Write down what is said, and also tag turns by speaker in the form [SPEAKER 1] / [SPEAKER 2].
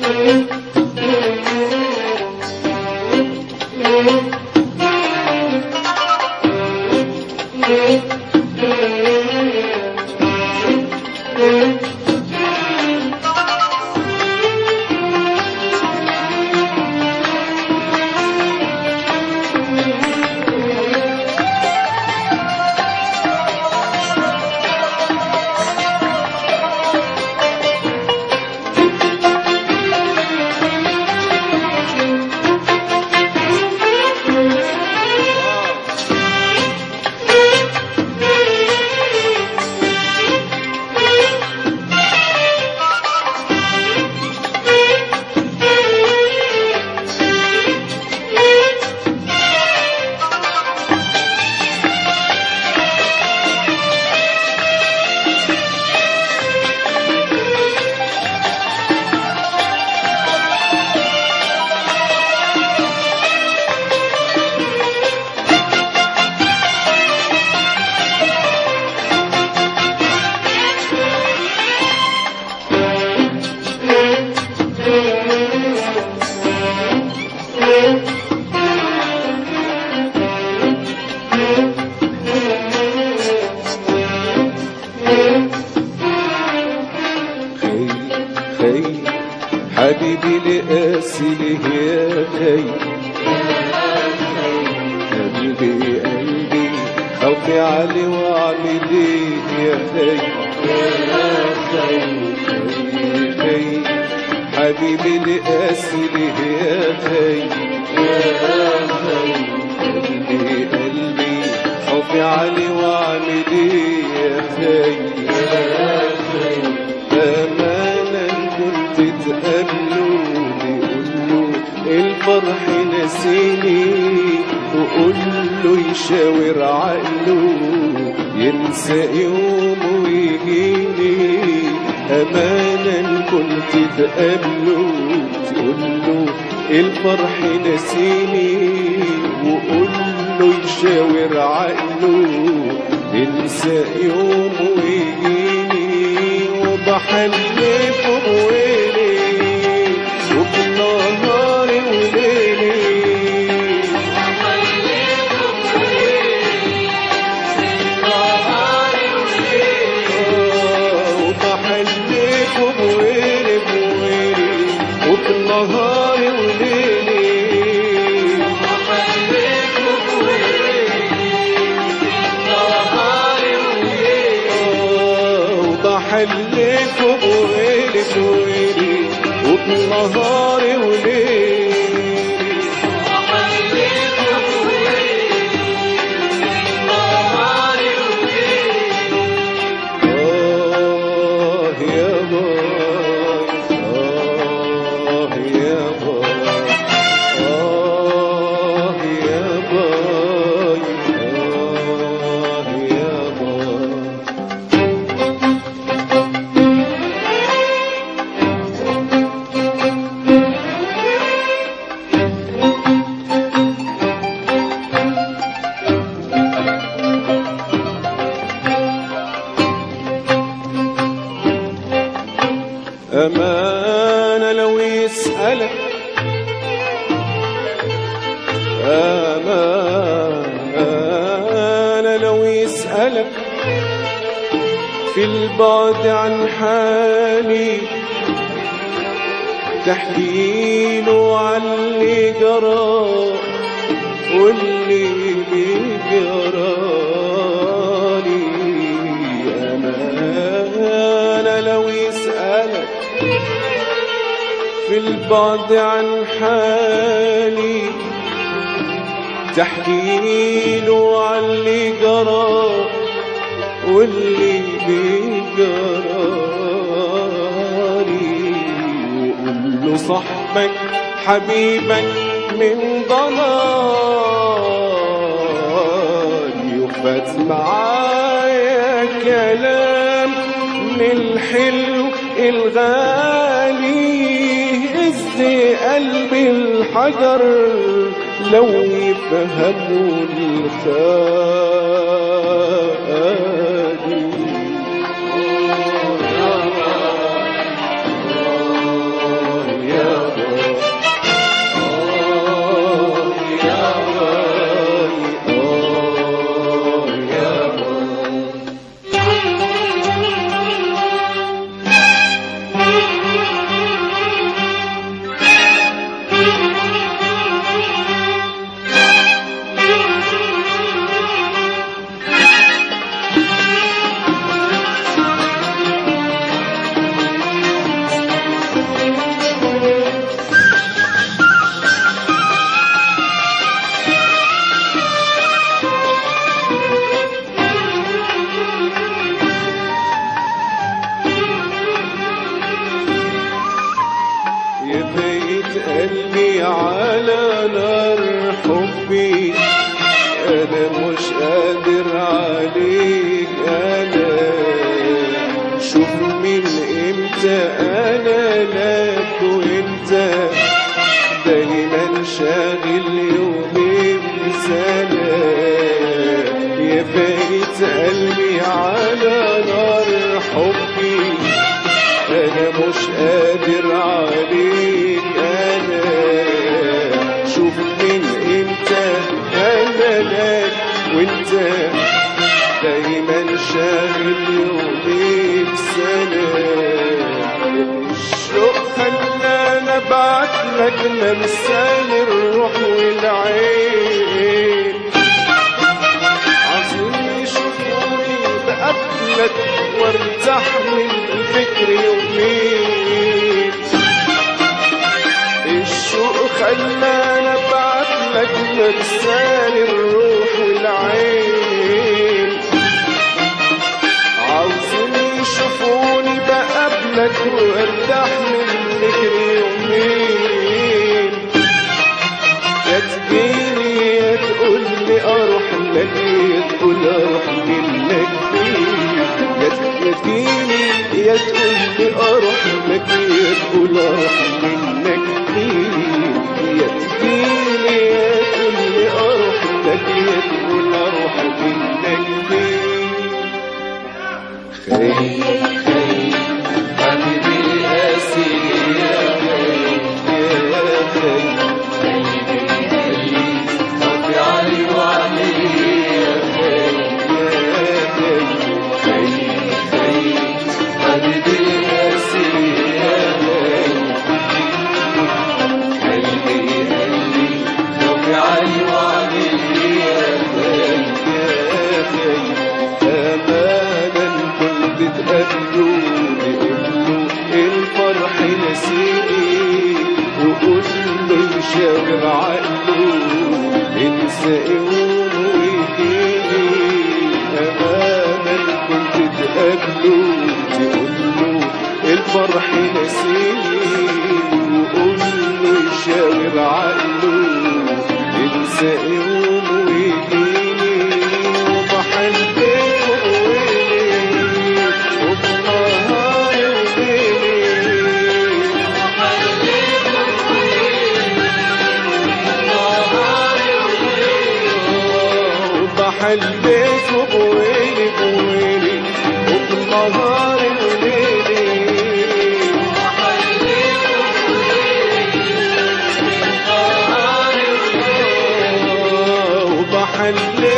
[SPEAKER 1] خي خي حبيبي لقاسي له يا خي قلبي قلبي خوفي علي واعمل ايه يا خي خي خي حبيبي لقاسي له يا خي قلبي قلبي خوفي علي واعمل ايه يا خي امانا كنت تقابله بيقوله الفرح نسيني وقول له يشاور عقله ينسى يوم ويجيني امانا كنت تقابله تقول له الفرح نسيني وقول له يشاور عقله ينسى يوم ويجيني وبحلف بويلي وبنهاري وليلي آه، وبحلف بويلي بويلي وبنهاري وليلي وبحلف بويلي بويلي وبنهاري وليلي آه يا باي آه يا باي آه يا باي آه يا باي أمانة لو يسألك أمانة لو يسألك في البعد عن حالي تحكي له عن اللي جرى واللي جرالي أمانة لو يسألك في البعد عن حالي تحكي له عن اللي جرى واللي بيجرالي وقول له صاحبك حبيبك من ضلالي وفات معايا كلام من الحلو الغالي ازاي قلبي الحجر لو يفهموا الخالي يا قلبي على نار حبي انا مش قادر عليك انا شوف من امتى انا لك وانت دايما شاغل يومين سنة يا فايت قلبي على نار حبي انا مش قادر عليك انا شوف من امتى انا لك وانت دايما شاغل يومي بسنة الشوق خلانا ابعت لك لمسان الروح والعين عايزين يشوفوني بقابلك وارتاح من الفكر يومين الشوق خلانا ابعت لك لمسان الروح والعين عاوزين يشوفوني بقابلك وارتاح من الفكر يومين يا تجيني يا تقول لي اروح لك يا تقول اروح منك فين يا تجيني يا تقول لي اروح لك يا تقول اروح منك فين يا تجيني يا تقول لي اروح لك يا تقول اروح منك فين خير
[SPEAKER 2] حبيبي القاسي يا خير
[SPEAKER 1] يا خير
[SPEAKER 2] صوتي علي وعلي يا خير حبيبي القاسي يا خير قلبي قلبي صوتي علي وعلي يا خير
[SPEAKER 1] أمانا كنت تقابلوا تقولوا الفرح نسيني وقول له يشاور عقله انسى يوم ويجيني أمانا كنت تقابلوا تقولوا الفرح نسيني وقول له يشاور عقله انسى يوم ويجيني وبحبك ويلي وبنهار وليلي وبحبك ويلي ويلي وبنهار وليلي وبحلف